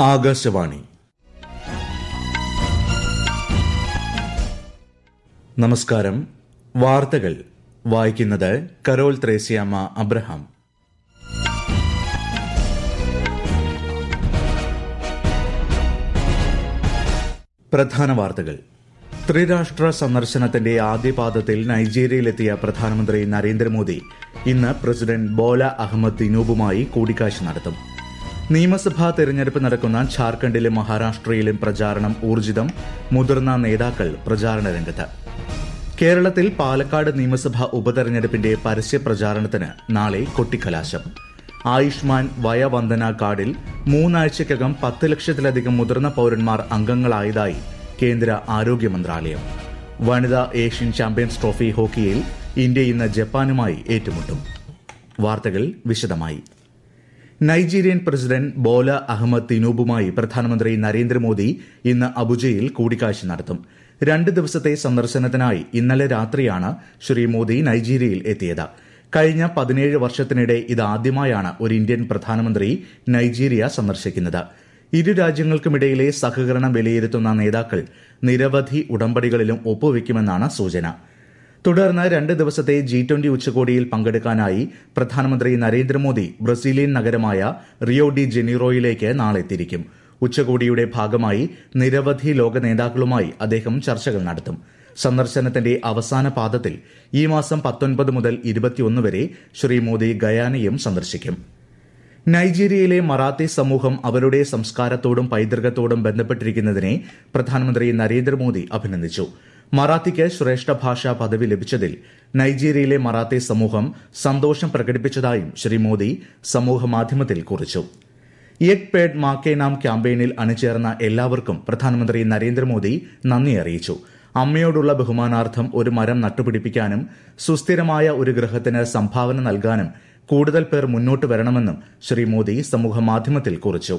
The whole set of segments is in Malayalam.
ആകാശവാണി നമസ്കാരം വാർത്തകൾ വായിക്കുന്നത് കരോൾ ത്രേസ്യാമ്മ അബ്രഹാം പ്രധാന വാർത്തകൾ ത്രിരാഷ്ട്ര സന്ദർശനത്തിന്റെ ആദ്യപാദത്തിൽ നൈജീരിയയിലെത്തിയ പ്രധാനമന്ത്രി നരേന്ദ്രമോദി ഇന്ന് പ്രസിഡന്റ് ബോല അഹമ്മദ് തിനൂബുമായി കൂടിക്കാഴ്ച നടത്തും നിയമസഭാ തെരഞ്ഞെടുപ്പ് നടക്കുന്ന ഝാർഖണ്ഡിലും മഹാരാഷ്ട്രയിലും പ്രചാരണം ഊർജിതം മുതിർന്ന നേതാക്കൾ പ്രചാരണ രംഗത്ത് കേരളത്തിൽ പാലക്കാട് നിയമസഭാ ഉപതെരഞ്ഞെടുപ്പിന്റെ പരസ്യ പ്രചാരണത്തിന് നാളെ കൊട്ടിക്കലാശം ആയുഷ്മാൻ വയവന്ദന കാർഡിൽ മൂന്നാഴ്ചയ്ക്കകം പത്ത് ലക്ഷത്തിലധികം മുതിർന്ന പൌരന്മാർ അംഗങ്ങളായതായി കേന്ദ്ര ആരോഗ്യ മന്ത്രാലയം വനിതാ ഏഷ്യൻ ചാമ്പ്യൻസ് ട്രോഫി ഹോക്കിയിൽ ഇന്ത്യ ഇന്ന് ജപ്പാനുമായി ഏറ്റുമുട്ടും വാർത്തകൾ വിശദമായി നൈജീരിയൻ പ്രസിഡന്റ് ബോല അഹമ്മദ് തിനൂബുമായി പ്രധാനമന്ത്രി നരേന്ദ്രമോദി ഇന്ന് അബുജയിൽ കൂടിക്കാഴ്ച നടത്തും രണ്ട് ദിവസത്തെ സന്ദർശനത്തിനായി ഇന്നലെ രാത്രിയാണ് ശ്രീ മോദി നൈജീരിയയിൽ എത്തിയത് കഴിഞ്ഞ പതിനേഴ് വർഷത്തിനിടെ ഇതാദ്യമായാണ് ഒരു ഇന്ത്യൻ പ്രധാനമന്ത്രി നൈജീരിയ സന്ദർശിക്കുന്നത് ഇരു രാജ്യങ്ങൾക്കുമിടയിലെ സഹകരണം വിലയിരുത്തുന്ന നേതാക്കൾ നിരവധി ഉടമ്പടികളിലും ഒപ്പുവെക്കുമെന്നാണ് സൂചന തുടർന്ന് രണ്ട് ദിവസത്തെ ജി ട്വന്റി ഉച്ചകോടിയിൽ പങ്കെടുക്കാനായി പ്രധാനമന്ത്രി നരേന്ദ്രമോദി ബ്രസീലിയൻ നഗരമായ റിയോ ഡി ജനീറോയിലേക്ക് നാളെ തിരിക്കും ഉച്ചകോടിയുടെ ഭാഗമായി നിരവധി ലോക നേതാക്കളുമായി അദ്ദേഹം ചർച്ചകൾ നടത്തും സന്ദർശനത്തിന്റെ അവസാന പാദത്തിൽ ഈ മാസം പത്തൊൻപത് മുതൽ ഇരുപത്തിയൊന്ന് വരെ ശ്രീ മോദി ഗയാനയും സന്ദർശിക്കും നൈജീരിയയിലെ മറാത്തി സമൂഹം അവരുടെ സംസ്കാരത്തോടും പൈതൃകത്തോടും ബന്ധപ്പെട്ടിരിക്കുന്നതിനെ പ്രധാനമന്ത്രി നരേന്ദ്രമോദി അഭിനന്ദിച്ചു മറാത്തിക്ക് ശ്രേഷ്ഠ ഭാഷാ പദവി ലഭിച്ചതിൽ നൈജീരിയയിലെ മറാത്തി സമൂഹം സന്തോഷം പ്രകടിപ്പിച്ചതായും ശ്രീ മോദി സമൂഹമാധ്യമത്തിൽ കുറിച്ചു എക് പേഡ് മാക്കേ നാം ക്യാമ്പയിനിൽ അണിചേർന്ന എല്ലാവർക്കും പ്രധാനമന്ത്രി നരേന്ദ്രമോദി നന്ദി അറിയിച്ചു അമ്മയോടുള്ള ബഹുമാനാർത്ഥം ഒരു മരം നട്ടുപിടിപ്പിക്കാനും സുസ്ഥിരമായ ഒരു ഗ്രഹത്തിന് സംഭാവന നൽകാനും കൂടുതൽ പേർ മുന്നോട്ട് വരണമെന്നും ശ്രീ മോദി സമൂഹമാധ്യമത്തിൽ കുറിച്ചു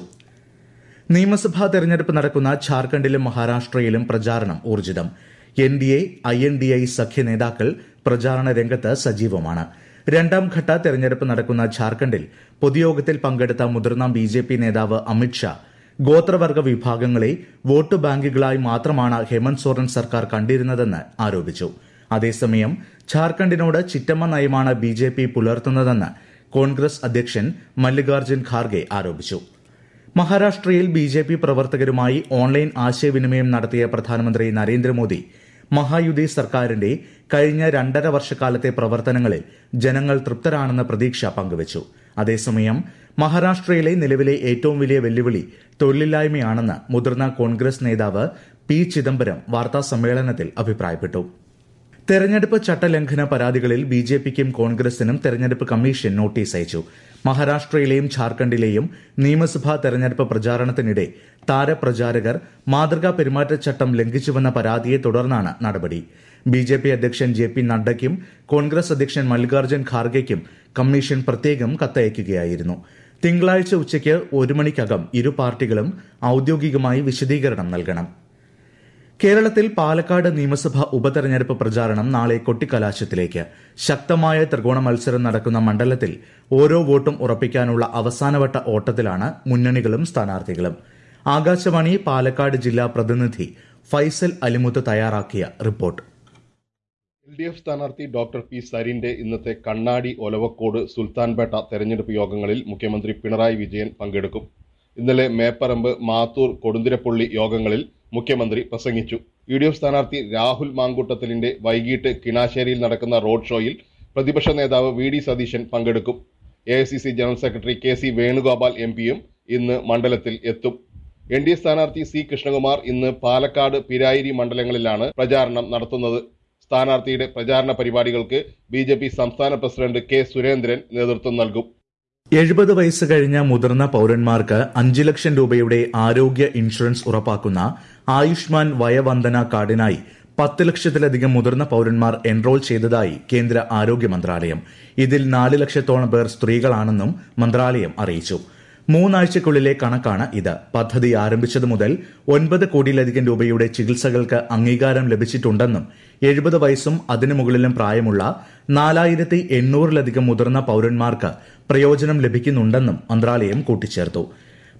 നിയമസഭാ തെരഞ്ഞെടുപ്പ് നടക്കുന്ന ഝാർഖണ്ഡിലും മഹാരാഷ്ട്രയിലും പ്രചാരണം ഊർജിതം N D A I N D I സഖ്യ നേതാക്കൾ പ്രചാരണ രംഗത്ത് സജീവമാണ് രണ്ടാം ഘട്ട തെരഞ്ഞെടുപ്പ് നടക്കുന്ന ഝാർഖണ്ഡിൽ പൊതുയോഗത്തിൽ പങ്കെടുത്ത മുതിർന്ന ബി ജെ പി നേതാവ് അമിത്ഷാ ഗോത്രവർഗ വിഭാഗങ്ങളെ വോട്ട് ബാങ്കുകളായി മാത്രമാണ് ഹേമന്ത് സോറൻ സർക്കാർ കണ്ടിരുന്നതെന്ന് ആരോപിച്ചു അതേസമയം ഝാർഖണ്ഡിനോട് ചിറ്റമ്മ നയമാണ് ബി ജെ പി പുലർത്തുന്നതെന്ന് കോൺഗ്രസ് അധ്യക്ഷൻ മല്ലികാർജ്ജുൻ ഖാർഗെ ആരോപിച്ചു മഹാരാഷ്ട്രയിൽ ബി ജെ പി പ്രവർത്തകരുമായി ഓൺലൈൻ ആശയവിനിമയം നടത്തിയ പ്രധാനമന്ത്രി നരേന്ദ്രമോദി മഹായുതി സർക്കാരിന്റെ കഴിഞ്ഞ രണ്ടര വർഷക്കാലത്തെ പ്രവർത്തനങ്ങളിൽ ജനങ്ങൾ തൃപ്തരാണെന്ന പ്രതീക്ഷ പങ്കുവച്ചു അതേസമയം മഹാരാഷ്ട്രയിലെ നിലവിലെ ഏറ്റവും വലിയ വെല്ലുവിളി തൊഴിലില്ലായ്മയാണെന്ന് മുതിർന്ന കോൺഗ്രസ് നേതാവ് പി ചിദംബരം വാർത്താ സമ്മേളനത്തിൽ അഭിപ്രായപ്പെട്ടു തെരഞ്ഞെടുപ്പ് ചട്ടലംഘന പരാതികളിൽ ബി ജെ പിക്കും കോൺഗ്രസിനും തെരഞ്ഞെടുപ്പ് കമ്മീഷൻ നോട്ടീസ് അയച്ചു മഹാരാഷ്ട്രയിലെയും ഝാർഖണ്ഡിലെയും നിയമസഭാ തെരഞ്ഞെടുപ്പ് പ്രചാരണത്തിനിടെ താരപ്രചാരകർ മാതൃകാ പെരുമാറ്റച്ചട്ടം ലംഘിച്ചുവെന്ന പരാതിയെ തുടർന്നാണ് നടപടി ബി ജെ പി അധ്യക്ഷൻ ജെ പി നഡ്ഡയ്ക്കും കോൺഗ്രസ് അധ്യക്ഷൻ മല്ലികാർജ്ജുൻ ഖാർഗെയ്ക്കും കമ്മീഷൻ പ്രത്യേകം കത്തയക്കുകയായിരുന്നു തിങ്കളാഴ്ച ഉച്ചയ്ക്ക് ഒരു മണിക്കകം ഇരു പാർട്ടികളും ഔദ്യോഗികമായി വിശദീകരണം നൽകണം കേരളത്തിൽ പാലക്കാട് നിയമസഭാ ഉപതെരഞ്ഞെടുപ്പ് പ്രചാരണം നാളെ കൊട്ടിക്കലാശത്തിലേക്ക് ശക്തമായ ത്രികോണ മത്സരം നടക്കുന്ന മണ്ഡലത്തിൽ ഓരോ വോട്ടും ഉറപ്പിക്കാനുള്ള അവസാനവട്ട ഓട്ടത്തിലാണ് മുന്നണികളും സ്ഥാനാർത്ഥികളും ആകാശവാണി പാലക്കാട് ജില്ലാ പ്രതിനിധി ഫൈസൽ അലിമുത്ത് തയ്യാറാക്കിയ റിപ്പോർട്ട് എൽ ഡി എഫ് സ്ഥാനാർത്ഥി ഡോക്ടർ പി സരിന്റെ ഇന്നത്തെ കണ്ണാടി ഒലവക്കോട് സുൽത്താൻപേട്ട തെരഞ്ഞെടുപ്പ് യോഗങ്ങളിൽ മുഖ്യമന്ത്രി പിണറായി വിജയൻ പങ്കെടുക്കും ഇന്നലെ മേപ്പറമ്പ് മാത്തൂർ കൊടുന്തിരപ്പള്ളി യോഗങ്ങളിൽ മുഖ്യമന്ത്രി പ്രസംഗിച്ചു യു ഡി എഫ് സ്ഥാനാർത്ഥി രാഹുൽ മാങ്കൂട്ടത്തിലിന്റെ വൈകിട്ട് കിണാശ്ശേരിയിൽ നടക്കുന്ന റോഡ് ഷോയിൽ പ്രതിപക്ഷ നേതാവ് വി ഡി സതീശൻ പങ്കെടുക്കും A I C C general secretary K C Venugopal M പിയും ഇന്ന് മണ്ഡലത്തിൽ എത്തും എൻ ഡി എ സ്ഥാനാർത്ഥി സി കൃഷ്ണകുമാർ ഇന്ന് പാലക്കാട് പിരായിരി മണ്ഡലങ്ങളിലാണ് പ്രചാരണം നടത്തുന്നത് സ്ഥാനാർത്ഥിയുടെ പ്രചാരണ പരിപാടികൾക്ക് ബി ജെ പി സംസ്ഥാന പ്രസിഡന്റ് കെ സുരേന്ദ്രൻ നേതൃത്വം നൽകും എഴുപത് വയസ്സ് കഴിഞ്ഞ മുതിർന്ന പൌരന്മാർക്ക് അഞ്ച് ലക്ഷം രൂപയുടെ ആരോഗ്യ ഇൻഷുറൻസ് ഉറപ്പാക്കുന്ന ആയുഷ്മാൻ വയവന്ദന കാർഡിനായി പത്ത് ലക്ഷത്തിലധികം മുതിർന്ന പൌരന്മാർ എൻറോൾ ചെയ്തതായി കേന്ദ്ര ആരോഗ്യ മന്ത്രാലയം ഇതിൽ നാല് ലക്ഷത്തോളം പേർ സ്ത്രീകളാണെന്നും മന്ത്രാലയം അറിയിച്ചു മൂന്നാഴ്ചയ്ക്കുള്ളിലെ കണക്കാണ് ഇത് പദ്ധതി ആരംഭിച്ചതു മുതൽ ഒൻപത് കോടിയിലധികം രൂപയുടെ ചികിത്സകൾക്ക് അംഗീകാരം ലഭിച്ചിട്ടുണ്ടെന്നും എഴുപത് വയസ്സും അതിനു മുകളിലും പ്രായമുള്ള നാലായിരത്തി എണ്ണൂറിലധികം മുതിർന്ന പൌരന്മാർക്ക് പ്രയോജനം ലഭിക്കുന്നുണ്ടെന്നും മന്ത്രാലയം കൂട്ടിച്ചേർത്തു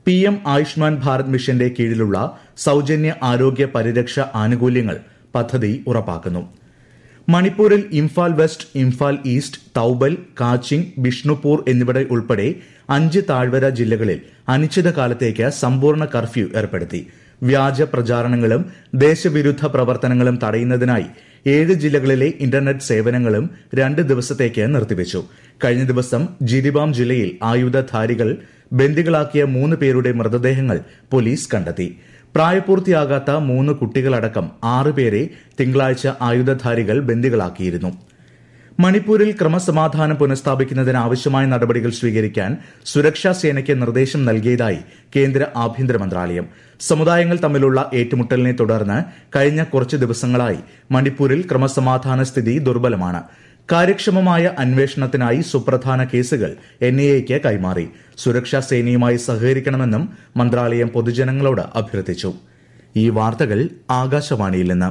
പി എം ആയുഷ്മാൻ ഭാരത് മിഷന്റെ കീഴിലുള്ള സൌജന്യ ആരോഗ്യ പരിരക്ഷ ആനുകൂല്യങ്ങൾ പദ്ധതി ഉറപ്പാക്കുന്നു മണിപ്പൂരിൽ ഇംഫാൽ വെസ്റ്റ് ഇംഫാൽ ഈസ്റ്റ് തൌബൽ കാച്ചിങ് ബിഷ്ണുപൂർ എന്നിവിടെ ഉൾപ്പെടെ അഞ്ച് താഴ്വര ജില്ലകളിൽ അനിശ്ചിതകാലത്തേക്ക് സമ്പൂർണ്ണ കർഫ്യൂ ഏർപ്പെടുത്തി വ്യാജ പ്രചാരണങ്ങളും ദേശവിരുദ്ധ പ്രവർത്തനങ്ങളും തടയുന്നതിനായി ഏഴ് ജില്ലകളിലെ ഇന്റർനെറ്റ് സേവനങ്ങളും രണ്ട് ദിവസത്തേക്ക് നിർത്തിവച്ചു കഴിഞ്ഞ ദിവസം ജിരിബാം ജില്ലയിൽ ആയുധധാരികൾ ബന്ദികളാക്കിയ മൂന്ന് പേരുടെ മൃതദേഹങ്ങൾ പോലീസ് കണ്ടെത്തി പ്രായപൂർത്തിയാകാത്ത മൂന്ന് കുട്ടികളടക്കം ആറ് പേരെ തിങ്കളാഴ്ച ആയുധധാരികൾ ബന്ദികളാക്കിയിരുന്നു മണിപ്പൂരിൽ ക്രമസമാധാനം പുനഃസ്ഥാപിക്കുന്നതിന് ആവശ്യമായ നടപടികൾ സ്വീകരിക്കാൻ സുരക്ഷാ സേനയ്ക്ക് നിർദ്ദേശം നൽകിയതായി കേന്ദ്ര ആഭ്യന്തര മന്ത്രാലയം സമുദായങ്ങൾ തമ്മിലുള്ള ഏറ്റുമുട്ടലിനെ തുടർന്ന് കഴിഞ്ഞ കുറച്ച് ദിവസങ്ങളായി മണിപ്പൂരിൽ ക്രമസമാധാന സ്ഥിതി ദുർബലമാണ് കാര്യക്ഷമമായ അന്വേഷണത്തിനായി സുപ്രധാന കേസുകൾ എൻഐഎക്ക് കൈമാറി സുരക്ഷാ സേനയുമായി സഹകരിക്കണമെന്നും മന്ത്രാലയം പൊതുജനങ്ങളോട് അഭ്യർത്ഥിച്ചു ഈ വാർത്തകൾ ആകാശവാണിയിൽ നിന്ന്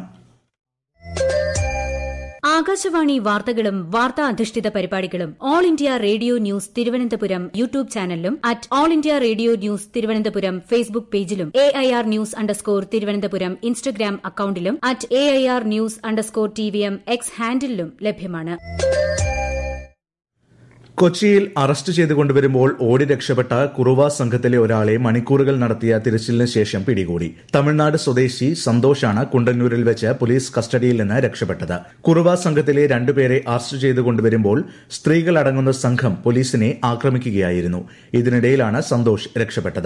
ആകാശവാണി വാർത്തകളും വാർത്താ അധിഷ്ഠിത പരിപാടികളും all India radio news Thiruvananthapuram YouTube ചാനലിലും at all India radio news Thiruvananthapuram Facebook പേജിലും A I R news underscore Thiruvananthapuram Instagram അക്കൌണ്ടിലും at A I R news underscore T V M X ഹാൻഡിലും ലഭ്യമാണ് കൊച്ചിയിൽ അറസ്റ്റ് ചെയ്ത് കൊണ്ടുവരുമ്പോൾ ഓടി രക്ഷപ്പെട്ട കുറുവ സംഘത്തിലെ ഒരാളെ മണിക്കൂറുകൾ നടത്തിയ തിരച്ചിലിന് ശേഷം പിടികൂടി തമിഴ്നാട് സ്വദേശി സന്തോഷാണ് കുണ്ടന്നൂരിൽ വെച്ച് പോലീസ് കസ്റ്റഡിയിൽ നിന്ന് രക്ഷപ്പെട്ടത് കുറുവ സംഘത്തിലെ രണ്ടുപേരെ അറസ്റ്റ് ചെയ്ത് കൊണ്ടുവരുമ്പോൾ സ്ത്രീകളടങ്ങുന്ന സംഘം പോലീസിനെ ആക്രമിക്കുകയായിരുന്നു ഇതിനിടയിലാണ് സന്തോഷ് രക്ഷപ്പെട്ടത്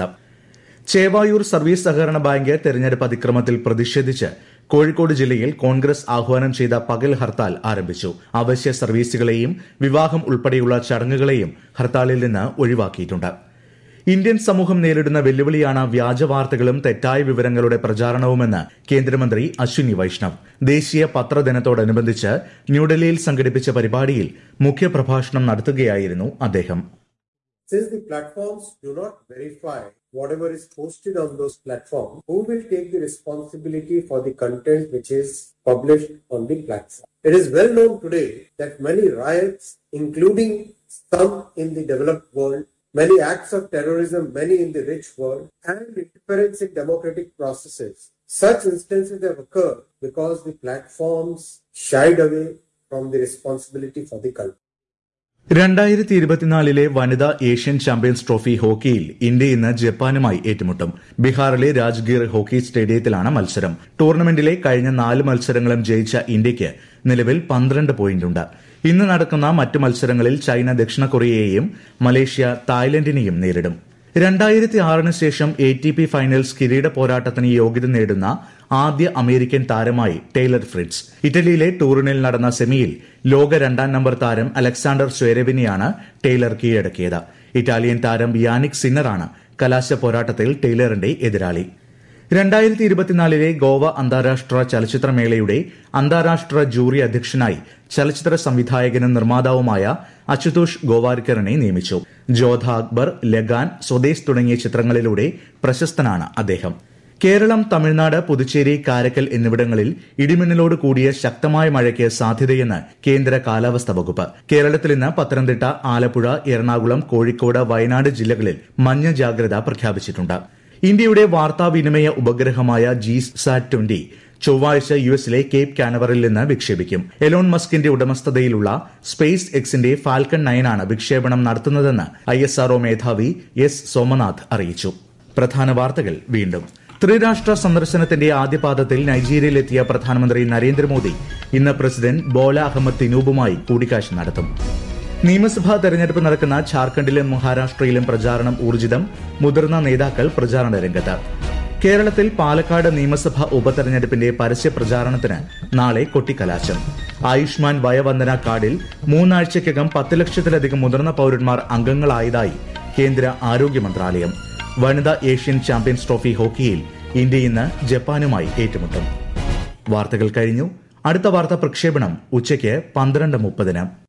ചേവായൂർ സർവീസ് സഹകരണ ബാങ്ക് തെരഞ്ഞെടുപ്പ് അതിക്രമത്തിൽ പ്രതിഷേധിച്ച് കോഴിക്കോട് ജില്ലയിൽ കോൺഗ്രസ് ആഹ്വാനം ചെയ്ത പകൽ ഹർത്താൽ ആരംഭിച്ചു അവശ്യ സർവീസുകളെയും വിവാഹം ഉൾപ്പെടെയുള്ള ചടങ്ങുകളെയും ഹർത്താലിൽ നിന്ന് ഒഴിവാക്കിയിട്ടുണ്ട് ഇന്ത്യൻ സമൂഹം നേരിടുന്ന വെല്ലുവിളിയാണ് വ്യാജ വാർത്തകളും തെറ്റായ വിവരങ്ങളുടെ പ്രചാരണവുമെന്ന് കേന്ദ്രമന്ത്രി അശ്വിനി വൈഷ്ണവ് ദേശീയ പത്രദിനത്തോടനുബന്ധിച്ച് ന്യൂഡൽഹിയിൽ സംഘടിപ്പിച്ച പരിപാടിയിൽ മുഖ്യപ്രഭാഷണം നടത്തുകയായിരുന്നു അദ്ദേഹം Since the platforms do not verify whatever is posted on those platforms, who will take the responsibility for the content which is published on the platform? It is well known today that many riots, including some in the developed world, many acts of terrorism, many in the rich world, and interference in democratic processes. Such instances have occurred because the platforms shied away from the responsibility for the culprit. രണ്ടായിരത്തി ഇരുപത്തിനാലിലെ വനിതാ ഏഷ്യൻ ചാമ്പ്യൻസ് ട്രോഫി ഹോക്കിയിൽ ഇന്ത്യ ഇന്ന് ജപ്പാനുമായി ഏറ്റുമുട്ടും ബീഹാറിലെ രാജ്ഗീർ ഹോക്കി സ്റ്റേഡിയത്തിലാണ് മത്സരം ടൂർണമെന്റിലെ കഴിഞ്ഞ നാല് മത്സരങ്ങളും ജയിച്ച ഇന്ത്യയ്ക്ക് നിലവിൽ പന്ത്രണ്ട് പോയിന്റുണ്ട് ഇന്ന് നടക്കുന്ന മറ്റ് മത്സരങ്ങളിൽ ചൈന ദക്ഷിണ കൊറിയയെയും മലേഷ്യ തായ്ലൻഡിനെയും നേരിടും രണ്ടായിരത്തി ആറിന് ശേഷം എ ടി പി ഫൈനൽസ് കിരീട പോരാട്ടത്തിന് യോഗ്യത നേടുന്ന ആദ്യ അമേരിക്കൻ താരമായി ടൈലർ ഫ്രിഡ്സ് ഇറ്റലിയിലെ ടൂറിനിൽ നടന്ന സെമിയിൽ ലോക രണ്ടാം നമ്പർ താരം അലക്സാണ്ടർ സ്വെരവിനെയാണ് ടൈലർ കീഴടക്കിയത് ഇറ്റാലിയൻ താരം യാനിക് സിന്നറാണ് കലാശ പോരാട്ടത്തിൽ ടൈലറിന്റെ എതിരാളി രണ്ടായിരത്തി ഇരുപത്തിനാലിലെ ഗോവ അന്താരാഷ്ട്ര ചലച്ചിത്രമേളയുടെ അന്താരാഷ്ട്ര ജൂറി അധ്യക്ഷനായി ചലച്ചിത്ര സംവിധായകനും നിർമ്മാതാവുമായ അശുതോഷ് ഗോവാർക്കറിനെ നിയമിച്ചു ജോധ അക്ബർ ലഗാൻ സ്വദേശ് തുടങ്ങിയ ചിത്രങ്ങളിലൂടെ പ്രശസ്തനാണ് അദ്ദേഹം കേരളം തമിഴ്നാട് പുതുച്ചേരി കാരക്കൽ എന്നിവിടങ്ങളിൽ ഇടിമിന്നലോട് കൂടിയ ശക്തമായ മഴയ്ക്ക് സാധ്യതയെന്ന് കേന്ദ്ര കാലാവസ്ഥാ വകുപ്പ് കേരളത്തിൽ ഇന്ന് പത്തനംതിട്ട ആലപ്പുഴ എറണാകുളം കോഴിക്കോട് വയനാട് ജില്ലകളിൽ മഞ്ഞ ജാഗ്രത പ്രഖ്യാപിച്ചിട്ടുണ്ട് ഇന്ത്യയുടെ വാർത്താവിനിമയ ഉപഗ്രഹമായ ജി സാറ്റ് ട്വന്റി ചൊവ്വാഴ്ച യു എസിലെ കേപ്പ് കാനവറിൽ നിന്ന് വിക്ഷേപിക്കും എലോൺ മസ്കിന്റെ ഉടമസ്ഥതയിലുള്ള സ്പേസ് എക്സിന്റെ ഫാൽക്കൺ നയനാണ് വിക്ഷേപണം നടത്തുന്നതെന്ന് ഐ എസ് ആർഒ മേധാവി എസ് സോമനാഥ് അറിയിച്ചു പ്രധാന വാർത്തകൾ വീണ്ടും ത്രിരാഷ്ട്ര സന്ദർശനത്തിന്റെ ആദ്യപാദത്തിൽ നൈജീരിയയിലെത്തിയ പ്രധാനമന്ത്രി നരേന്ദ്രമോദി ഇന്ന് പ്രസിഡന്റ് ബോല അഹമ്മദ് തിനൂബുമായി കൂടിക്കാഴ്ച നടത്തും നിയമസഭാ തെരഞ്ഞെടുപ്പ് നടക്കുന്ന ഝാർഖണ്ഡിലും മഹാരാഷ്ട്രയിലും പ്രചാരണം ഊർജിതം മുതിർന്ന നേതാക്കൾ പ്രചാരണ രംഗത്ത് കേരളത്തിൽ പാലക്കാട് നിയമസഭാ ഉപതെരഞ്ഞെടുപ്പിന്റെ പരസ്യ പ്രചാരണത്തിന് നാളെ കൊട്ടിക്കലാശം ആയുഷ്മാൻ വയവന്ദന കാർഡിൽ മൂന്നാഴ്ചയ്ക്കകം പത്ത് ലക്ഷത്തിലധികം മുതിർന്ന പൌരന്മാർ അംഗങ്ങളായതായി കേന്ദ്ര ആരോഗ്യ മന്ത്രാലയം വനിതാ ഏഷ്യൻ ചാമ്പ്യൻസ് ട്രോഫി ഹോക്കിയിൽ ഇന്ത്യ ഇന്ന് ജപ്പാനുമായി ഏറ്റുമുട്ടും വാർത്തകൾ കഴിഞ്ഞു അടുത്ത വാർത്താ പ്രക്ഷേപണം ഉച്ചയ്ക്ക് പന്ത്രണ്ട് മുപ്പതിന്